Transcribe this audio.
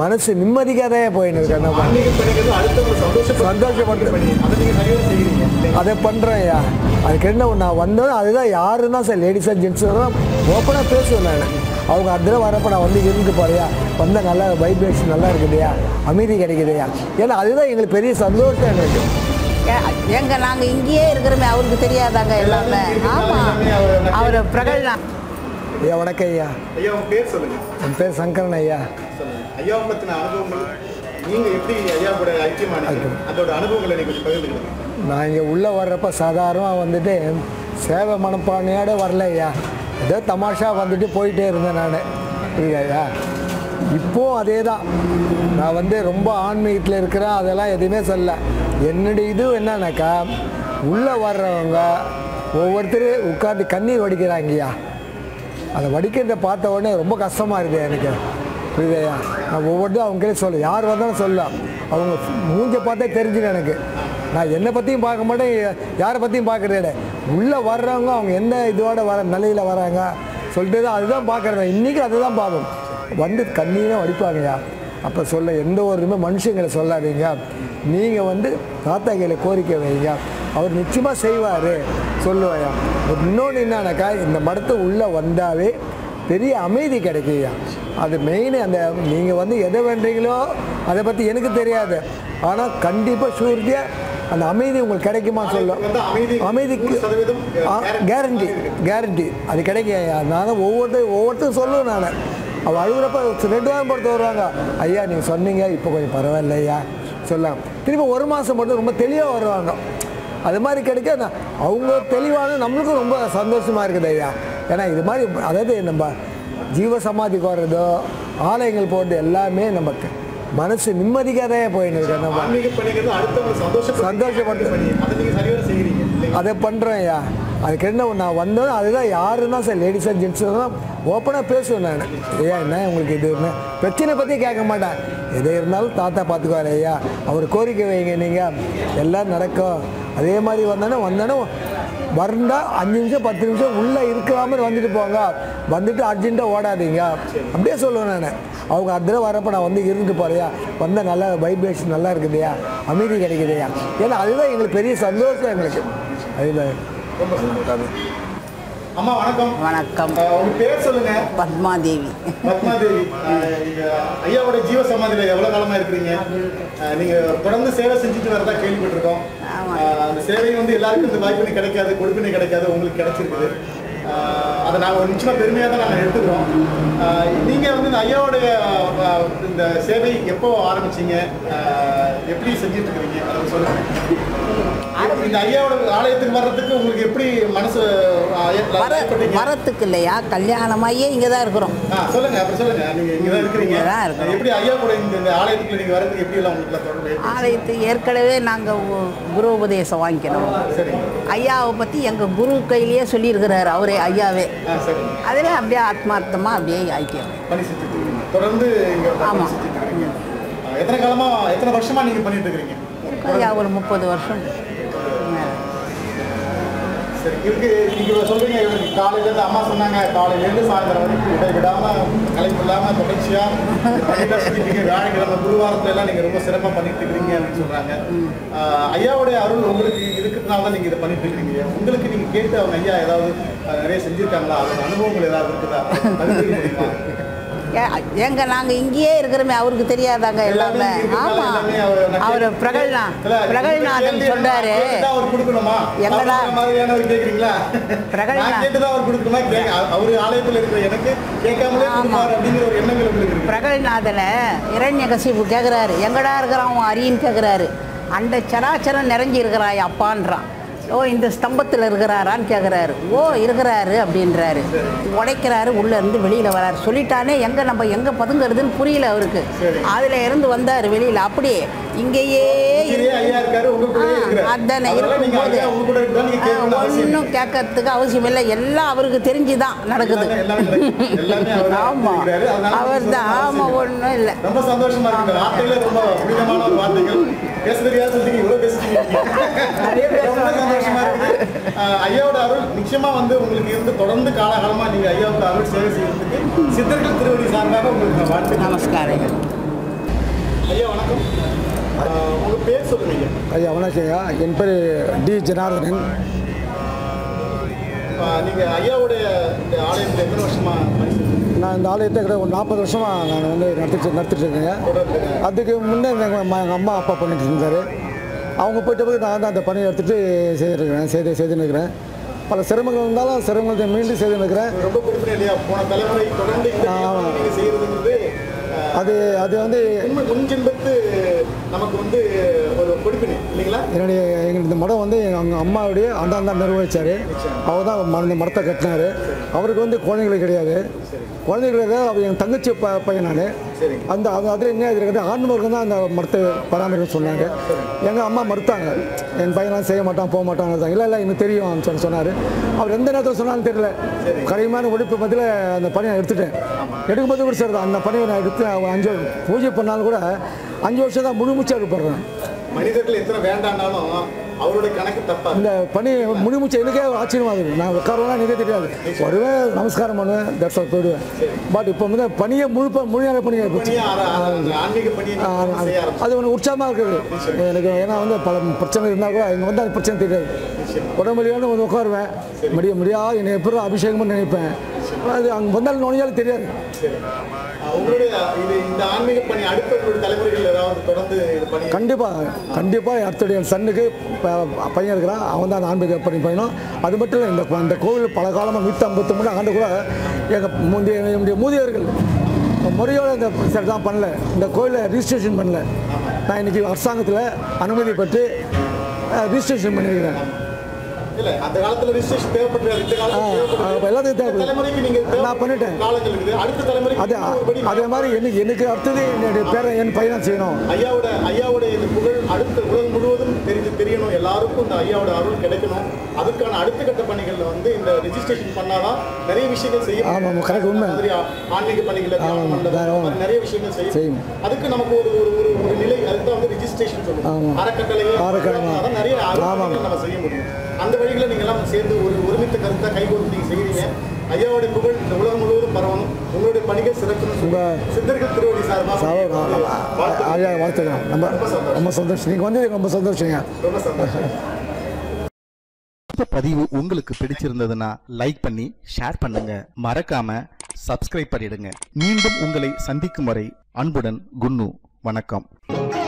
மனசு நிம்மதிக்காதே போயின்னு இருக்கு அந்த மாதிரி. ஆன்மீக பணிகள் அடுத்தவங்க சந்தோஷப்படுத்த சந்தோஷப்படுத்த பணி அதை நீங்க சரியாக செய்கிறீங்க அதை பண்ணுறேன் ஐயா அதுக்கு என்ன நான் வந்தோம் அதுதான் யாருன்னா சார் லேடிஸ் அண்ட் ஜென்ட்ஸ் தான் ஓப்பனாக பேசுவேன் நான் அவங்க அதில் வரப்போ நான் வந்து இருந்து போறியா வந்த நல்லா வைப்ரேஷன் நல்லா இருக்குதுயா அமைதி கிடைக்குதுயா ஏன்னா அதுதான் எங்களுக்கு பெரிய சந்தோஷம் எனக்கு ஏ- எங்க நாங்க இங்கேயே இருக்கிறோமே அவருக்கு தெரியாதாங்க எல்லாமே ஆமா அவர் பிரகல்னா ஐயா வணக்கம் ஐயா ஐயா உங்க பேர் சொல்லுங்க என் பேர் சங்கரன் ஐயா சொல்லுங்க ஐயாவை பத்தின அனுபவங்கள் நீங்க எப்படி ஐயா கூட ஐக்கியமானீங்க அதோட அனுபவங்களை நீங்க கொஞ்சம் பகிர்ந்துக்கணும் நான் இங்கே உள்ளே வர்றப்ப சாதாரணமாக வந்துட்டு சேவை மனப்பான்மையோட வரல ஐயா ஏதோ தமாஷா வந்துட்டு போயிட்டே இருந்தேன் நான் புரியுதா ஐயா இப்போவும் அதே தான் நான் வந்து ரொம்ப ஆன்மீகத்தில் இருக்கிறேன் அதெல்லாம் எதுவுமே சொல்லல என்னுடைய இது என்னன்னாக்கா உள்ளே வர்றவங்க ஒவ்வொருத்தர் உட்காந்து கண்ணீர் வடிக்கிறாங்கய்யா அதை வடிக்கிறத பார்த்த உடனே ரொம்ப கஷ்டமாக இருக்குது எனக்கு புரியுதையா நான் ஒவ்வொருத்தரும் அவங்க கிட்ட சொல்ல யார் வந்தாலும் சொல்லலாம் அவங்க மூஞ்ச பார்த்தே தெரிஞ்சுது எனக்கு நான் என்னை பற்றியும் பார்க்க மாட்டேன் யாரை பற்றியும் பார்க்குறது இல்லை உள்ளே வர்றவங்க அவங்க எந்த இதோட வர நிலையில் வராங்க சொல்லிட்டு தான் அதுதான் பார்க்குறேன் இன்றைக்கி அதுதான் பார்ப்போம் வந்து கண்ணீரை வடிப்பாங்கய்யா அப்போ சொல்ல எந்த ஒரு மனுஷங்களை சொல்லாதீங்க நீங்கள் வந்து தாத்தா கையில் கோரிக்கை வைங்க அவர் நிச்சயமாக செய்வார் சொல்லுவாயா இன்னொன்று என்னன்னாக்கா இந்த மடத்து உள்ளே வந்தாவே பெரிய அமைதி கிடைக்குயா அது மெயின் அந்த நீங்கள் வந்து எதை வேண்டீங்களோ அதை பற்றி எனக்கு தெரியாது ஆனால் கண்டிப்பாக ஷூரிட்டியாக அந்த அமைதி உங்களுக்கு கிடைக்குமா சொல்லும் வந்து அமைதி அமைதிக்கு நூறு சதவீதம் கேரண்டி கேரண்டி அது கிடைக்கும் நான் ஒவ்வொருத்தர் ஒவ்வொருத்தரும் சொல்லுவேன் நான் அவள் அழுகுறப்ப ரெண்டு வாரம் பொறுத்து வருவாங்க ஐயா நீங்கள் சொன்னீங்க இப்போ கொஞ்சம் பரவாயில்ல ஐயா சொல்லலாம் திரும்ப ஒரு மாதம் மட்டும் ரொம்ப தெளிவாக வருவாங்க அது மாதிரி கிடைக்க நான் அவங்க தெளிவான நம்மளுக்கும் ரொம்ப சந்தோஷமாக இருக்குது ஐயா ஏன்னா இது மாதிரி அதாவது நம்ம ஜீவ சமாதிக்கு வர்றதோ ஆலயங்கள் போகிறது எல்லாமே நமக்கு மனசு நிம்மதிக்காதே போயின்னு இருக்கு நம்ம ஆன்மீக பணிகள் அடுத்தவங்க சந்தோஷப்படுத்த சந்தோஷப்படுத்த பணி அதை நீங்க சரியாக செய்கிறீங்க இல்லைங்களா? அதை பண்ணுறேன் ஐயா அதுக்கு என்ன நான் வந்தோம் அதுதான் யாருன்னா சார் லேடிஸ் அண்ட் ஜென்ட்ஸ் தான் ஓப்பனாக பேசுவேன் நான் ஐயா என்ன உங்களுக்கு இது என்ன பிரச்சனை பற்றி கேட்க மாட்டேன் எது இருந்தாலும் தாத்தா பார்த்துக்குவார் ஐயா அவர் கோரிக்கை வைங்க நீங்கள் எல்லாம் நடக்கும் அதே மாதிரி வந்தோன்னே வந்தோன்னே வந்தா அஞ்சு நிமிஷம் பத்து நிமிஷம் உள்ளே இருக்கிற மாதிரி வந்துட்டு போங்க வந்துட்டு அர்ஜென்ட்டாக ஓடாதீங்க அப்படியே சொல்லுவேன் நான் அவங்க அதில் வரப்போ நான் வந்து இருந்துட்டு போறியா வந்த நல்லா வைப்ரேஷன் நல்லா இருக்குதுயா அமைதி கிடைக்குதுயா ஏன்னா அதுதான் எங்களுக்கு பெரிய சந்தோஷம் எங்களுக்கு அதுதான் ரொம்ப சந்தோஷம் அம்மா வணக்கம் வணக்கம் அஹ், உங்க பேர் சொல்லுங்க பத்மாதேவி பத்மாதேவி அஹ், இங்க ஐயாவோட ஜீவ சமாதியில எவ்வளவு காலமா இருக்கிறீங்க அஹ், நீங்க தொடர்ந்து சேவை செஞ்சுட்டு வரதா கேள்விப்பட்டிருக்கோம் ஆமா. அஹ், அந்த சேவை வந்து எல்லாருக்கும் இந்த வாய்ப்பினை கிடைக்காது கொடுப்பினை கிடைக்காது உங்களுக்கு கிடைச்சிருக்குது அஹ், அதை நாங்கள் நிச்சயமா பெருமையாக தான் நாங்கள் எடுத்துக்கிறோம் அஹ், நீங்க வந்து இந்த ஐயாவோடைய அஹ், இந்த சேவை எப்போ ஆரம்பிச்சீங்க அஹ், எப்படி செஞ்சுட்டு இருக்கிறீங்க அதை சொல்லுங்க இந்த ஐயாவோட ஆலயத்துக்கு வர்றதுக்கு உங்களுக்கு எப்படி மனசு அஹ், வர ஏற்பட்டீங்க? வரத்துக்கு இல்லையா கல்யாணமாயே இங்கே தான் இருக்கிறோம் ஆ, சொல்லுங்க அப்புறம் சொல்லுங்க நீங்க இங்க தான் இருக்கிறீங்க இங்க தான் இருக்கிறோம். எப்படி ஐயா கூட இந்த இந்த ஆலயத்துக்கு நீங்க வரதுக்கு எப்படி எல்லாம் உங்களுக்கு தொடர்பு ஏற்பட்டுச்சு? ஆலயத்துக்கு ஏற்கனவே நாங்கள் குரு உபதேசம் வாங்கிக்கணும் சரிங்க ஐயாவை பற்றி எங்கள் குரு கையிலேயே சொல்லியிருக்கிறாரு அவரே ஐயாவே ஆ சரிங்க அதில் அப்படியே ஆத்மார்த்தமாக அப்படியே ஐக்கியம் பணி செஞ்சுட்டு இருக்கீங்க தொடர்ந்து இங்க பணி ஆமா. செஞ்சுட்டு இருக்கீங்க ஆ, எத்தனை காலமா எத்தனை வருஷமா நீங்க பண்ணிட்டு இருக்கீங்க ஐயா ஒரு முப்பது வருஷம் மேல. சரி இருக்கு நீங்க சொல்றீங்க இவருக்கு காலையில இருந்து அம்மா சொன்னாங்க காலையில இருந்து சாயந்தரம் வரைக்கும் இடைவிடாம கலைப்பு இல்லாம தொடர்ச்சியா பண்ணிட்டே செஞ்சுட்டு வியாழக்கிழமை குருவாரத்துல எல்லாம் நீங்க ரொம்ப சிறப்பா பண்ணிட்டு இருக்கீங்க அப்படின்னு சொல்றாங்க ஆஹ் ஐயாவுடைய அருள் உங்களுக்கு இருக்கிறதுனால தான் நீங்க இதை பண்ணிட்டு இருக்கீங்க உங்களுக்கு நீங்க கேட்டு அவங்க ஐயா ஏதாவது ஆஹ், நிறைய செஞ்சிருக்காங்களா அதோட அனுபவங்கள் ஏதாவது இருக்குதா பகிர்ந்துக்க முடியுமா? ஏ- எங்க நாங்கள் இங்கேயே இருக்கிறோமே அவருக்கு தெரியாதாங்க எல்லாமே இருக்கிறதுனால ஆமாம் எல்லாமே அவர் நான் அவர் கேட்டு- பிரகல்னா இல்ல, இந்த பிரகல்நாதன் கேள்வி சொல்றாரு நான் கேட்டுதான் அவர் கொடுக்கணுமா? எங்கடா? அப்படிங்கிற மாதிரியானவர் கேக்குறீங்களா? பிரகல்னா- நான் கேட்டுதான் அவர் கொடுக்கணுமா? கேக்க- அவரு ஆலயத்துல இருக்கிற எனக்கு கேட்காமலே ஆமா. கொடுப்பாரு அப்படிங்கிற ஒரு எண்ணங்கள் உங்களுக்கு இருக்கு. பிரகல்நாதனை இரண்ய கசிப்பு கேட்குறாரு எங்கடா இருக்கிறான் அவன் அரின்னு கேட்குறாரு அந்த சராச்சரம் நிறைஞ்சி இருக்கிறாய் அப்பான்றான் ஓ இந்த ஸ்தம்பத்தில் இருக்கிறாரான்னு கேட்குறாரு ஓ இருக்கிறாரு அப்படின்றாரு உடைக்கிறாரு உள்ளே இருந்து வெளியில் வராரு சொல்லிட்டானே எங்கே நம்ம எங்கே பதுங்கிறதுன்னு புரியல அவருக்கு சரி. அதில் இருந்து வந்தார் வெளியில் அப்படியே இங்கேயே உச்சியிலே ஐயா இருக்காரு, உங்க கூடயே இருக்கிறாரு. அதானே அதனால நீங்க இருக்கும்போது ஐயா உங்க கூட இருக்குதா நீங்க கேட்கணும்னு அவசியம் இல்லை. ஒன்றும் கேட்கறதுக்கு அவசியம் இல்லை எல்லாம் அவருக்கு தெரிஞ்சுதான் நடக்குது எல்லாமே- எல்லாமே எல்லாமே அவர் ஆமா இருக்கிறாரு. அதனால அவர் தான் அவசியம் ஆமாம் இல்லை. ஒன்றும் இல்லை ரொம்ப சந்தோஷமா இருக்கு இந்த வார்த்தைகளே ரொம்ப புனிதமான ஒரு வார்த்தைகள் பேச தெரியாத சொல்லிட்டீங்க இவ்வளவு பேசிட்டீங்க ரொம்ப சந்தோஷமா இருக்கு ஆஹ் ஐயாவோட அருள் நிச்சயமா வந்து உங்களுக்கு இருந்து தொடர்ந்து காலகாலமா நீங்க ஐயாவோட அருள் சேவை செய்யறதுக்கு சித்தர்கள் திருவடி சார்பாக உங்களுக்கு நான் வாழ்த்து நமஸ்காரம் ஐயா வணக்கம் ஆஹ் உங்க பேர் சொல்லுங்க ஐயா ஐயா வணக்கம் ஐயா என் பேர் டி ஜனார்தனன் ஆஹ் நீங்க ஐயாவுடைய இந்த ஆலயத்தில் எத்தனை வருஷமா பணிபுரிஞ்சுட்டு நான் இந்த ஆலயத்தை கிட்ட ஒரு நாற்பது வருஷமாக நான் வந்து நடத்திட்டு நடத்திட்டு இருக்கேங்க அதுக்கு முன்னே எங்கள் எங்கள் அம்மா அப்பா பண்ணிட்டு இருந்தார் அவங்க போயிட்ட பிறகு நான் தான் அந்த பணியை எடுத்துகிட்டு செய்திருக்கிறேன் செய்து செய்துன்னு இருக்கிறேன் பல சிரமங்கள் இருந்தாலும் சிரமங்களை மீண்டும் செய்துன்னு இருக்கிறேன் ரொம்ப குறிப்பிட்ட இல்லையா போன தலைமுறை தொடர்ந்து இந்த ஆமா. நீங்க செய்யறதுங்கிறது ஆஹ், அது அது வந்து உண்மை முன்ஜென்பத்து நமக்கு வந்து ஒரு கொடுப்பினை இல்லைங்களா என்னுடைய எங்கள் இந்த மடம் வந்து எங்கள் அம்மாவுடைய அண்டான் தான் நிர்வகித்தார் அவர் தான் ம- இந்த மடத்தை கட்டினார் அவருக்கு வந்து குழந்தைகள் கிடையாது குழந்தைகள் கிடையாது அவர் என் தங்கச்சி ப பையன் நான் சரி. அந்த அது அதில் என்ன இருக்கிறது ஆண்மர்கள் தான் அந்த மரத்தை பராமரிக்க சொன்னாங்க எங்கள் அம்மா மறுத்தாங்க என் பையன்லாம் செய்ய மாட்டான் போக மாட்டாங்க இல்லை இல்லை எனக்கு தெரியும் சொல்லி சொன்னார் அவர் எந்த நேரத்தில் சொன்னாலும் தெரியல கடினமான உழைப்பு மத்தியில் அந்த பணியை எடுத்துட்டேன் எடுக்கும்போது கூட சரி தான் அந்த பணியை நான் எடுத்து அவன் அஞ்சு பூஜை பண்ணாலும் கூட அஞ்சு வருஷம் தான் முழுமூச்சாக எடுப்படுறேன் மனிதர்கள் எத்தனை வேண்டாண்டாலும் அவருடைய கணக்கு தப்பா இந்த பணி முடிமுச்சு எனக்கே ஆச்சரியமா இருக்குது நான் உட்காரலாம் எனக்கே தெரியாது வருவேன் நமஸ்காரம் பண்ணுவேன் தர்சனம் போயிடுவேன் பட் இப்போ வந்து பணியை முழு முழுநேர பணியாக போச்சு பணியா ஆர- ஆர- ஆன்மீக பணியை ஆ, நீங்க அது- செய்ய ஆரம்பிச்சு அது ஒன்று உற்சாகமாக இருக்குது எனக்கு ஏன்னா வந்து பல பிரச்சனை இருந்தால் கூட இங்கே வந்து அந்த பிரச்சனை தெரியாது உடம்புலையோன்னு வந்து உட்காருவேன் முடிய முடியா என்னை எப்படி அபிஷேகம் பண்ணி நினைப்பேன் அது அங்கே வந்தாலும் நுழைஞ்சாலும் தெரியாது சரி ஆஹ் உங்களுடைய இது இந்த ஆன்மீக பணி அடுத்த உங்களுடைய தலைமுறைகள் ஏதாவது தொடர்ந்து இது பண்ணி கண்டிப்பாக கண்டிப்பாக அடுத்தடைய சன்னுக்கு ப- பையன் இருக்கிறான் அவன் தான் அந்த ஆன்மீக பணி பயணம் அது மட்டும் இல்லை இந்த இந்த கோவில் பல காலமாக நூற்றி ஐம்பத்தி மூணு ஆண்டு கூட எங்கள் முந்தைய என்னுடைய மூதியவர்கள் முறையோட இந்த சரி தான் பண்ணல இந்த கோயிலை ரிஜிஸ்ட்ரேஷன் பண்ணல நான் இன்னைக்கு அரசாங்கத்தில் அனுமதி பெற்று ரிஜிஸ்ட்ரேஷன் பண்ணியிருக்கிறேன் இல்ல அந்த காலத்துல ரிஜிஸ்ட்ரேஷன் தேவைப்படுறது இந்த ஆ, காலத்துல ஆ, தேவைப்படுது. எல்லாத்துக்கும் இந்த தேவைப்படுது. தலைமுறைக்கு நீங்க நான் பண்ணிட்டேன். காலங்கள் இருக்குது அடுத்த தலைமுறைக்கு அது இன்னும் ஒரு படி அதே மாதிரி எனக்கு எனக்கு அடுத்தது என்னுடைய பேரை என் பையன் செய்யணும் ஐயாவோட ஐயாவோட இந்த புகழ் அடுத்த உலகம் முழுவதும் தெரிஞ்சு தெரியணும் எல்லாருக்கும் இந்த ஐயாவோட அருள் கிடைக்கணும் அதுக்கான அடுத்த கட்ட பணிகள்ல வந்து இந்த ரெஜிஸ்ட்ரேஷன் பண்ணாதான் நிறைய விஷயங்கள் செய்ய முடியும். ஆமா, ஆமா, correct, உண்மை. மாதிரி ஆ- ஆன்மீக பணிகள் ஆமா, மண்டபம், ஆமா. அந்த மாதிரி நிறைய விஷயங்கள் செய்யும் செய்யும். அதுக்கு நமக்கு ஒரு ஒரு ஒரு ஒரு நிலை அதுக்கு தான் வந்து ரெஜிஸ்ட்ரேஷன் ஆமா. சொல்லுவோம் அறக்கட்டளையை அறக்கட்டளை. உருவாக்குனாதான் நிறைய அருள் ஆமா. பணிகள் நம்ம செய்ய முடியும் அந்த வழிகளை நீங்க எல்லாம் சேர்ந்து ஒரு ஒருமித்த கருத்தா கைகோர்த்து நீங்க செய்றீங்க ஐயாவோட புகழ் இந்த உலகம் முழுவதும் பரவணும் உங்களுடைய பணிகள் சிறக்கணும் சொல்லி உங்க- சித்தர்கள் திருவடி சார்பாக வாழ்த்துக்கள். ஐயா வாழ்த்துக்கிறேன் ரொம்ப ரொம்ப சந்தோஷம் நீங்கள் வந்து ரொம்ப சந்தோஷங்க ரொம்ப சந்தோஷம் இந்த பதிவு உங்களுக்கு பிடிச்சிருந்ததுன்னா லைக் பண்ணி ஷேர் பண்ணுங்க மறக்காம சப்ஸ்கிரைப் பண்ணிடுங்க மீண்டும் உங்களை சந்திக்கும் வரை அன்புடன் குன்னு வணக்கம்